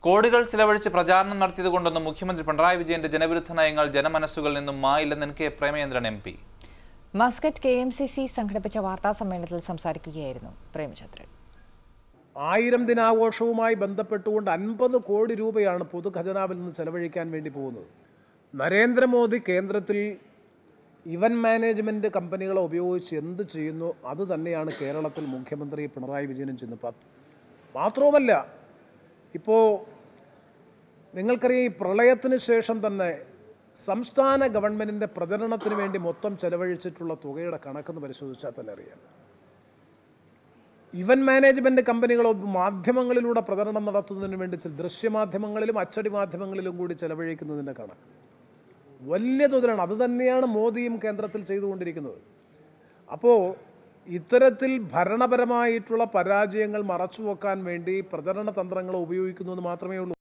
കോടികൾ ചിലവഴിച്ച് പ്രചാരണം നടത്തിയതുകൊണ്ടൊന്നും മുഖ്യമന്ത്രി പിണറായി വിജയന്റെ ജനവിരുദ്ധ നയങ്ങൾ ജനമനസ്സുകളിൽ നിന്നും മായില്ലെന്ന് N K Premachandran M P Muscat K M C C സംഘടിപ്പിച്ച വാർത്താ സമ്മേളനത്തിൽ സംസാരിക്കുകയായിരുന്നു പ്രേമചന്ദ്രൻ ആയിരം ദിനാഘോഷവുമായി ബന്ധപ്പെട്ടുകൊണ്ട് അൻപത് കോടി രൂപയാണ് പൊതുഖജനാവിൽ നിന്ന് ചെലവഴിക്കാൻ വേണ്ടി പോകുന്നത് നരേന്ദ്രമോദി കേന്ദ്രത്തിൽ ഇവൻറ്റ് മാനേജ്മെൻറ്റ് കമ്പനികളെ ഉപയോഗിച്ച് എന്ത് ചെയ്യുന്നു അത് തന്നെയാണ് കേരളത്തിൽ മുഖ്യമന്ത്രി പിണറായി വിജയനും ചെയ്യുന്നത് പ- മാത്രവുമല്ല ഇപ്പോൾ നിങ്ങൾക്കറിയാം ഈ പ്രളയത്തിന് ശേഷം തന്നെ സംസ്ഥാന ഗവൺമെൻറ്റിൻ്റെ പ്രചരണത്തിന് വേണ്ടി മൊത്തം ചെലവഴിച്ചിട്ടുള്ള തുകയുടെ കണക്കെന്ന് പരിശോധിച്ചാൽ തന്നെ അറിയാം ഇവൻറ്റ് മാനേജ്മെൻറ്റ് കമ്പനികൾ മാധ്യമങ്ങളിലൂടെ പ്രചരണം നടത്തുന്നതിന് വേണ്ടി ചില ദൃശ്യമാധ്യമങ്ങളിലും അച്ചടി മാധ്യമങ്ങളിലും കൂടി ചെലവഴിക്കുന്നതിൻ്റെ കണക്ക് വലിയ തോതിലാണ് അത് തന്നെയാണ് മോദിയും കേന്ദ്രത്തിൽ ചെയ്തുകൊണ്ടിരിക്കുന്നത് അപ്പോൾ ഇത്തരത്തിൽ ഭരണപരമായിട്ടുള്ള പരാജയങ്ങൾ മറച്ചുവെക്കാൻ വേണ്ടി പ്രചരണ തന്ത്രങ്ങൾ ഉപയോഗിക്കുന്നു എന്ന് മാത്രമേ ഉള്ളൂ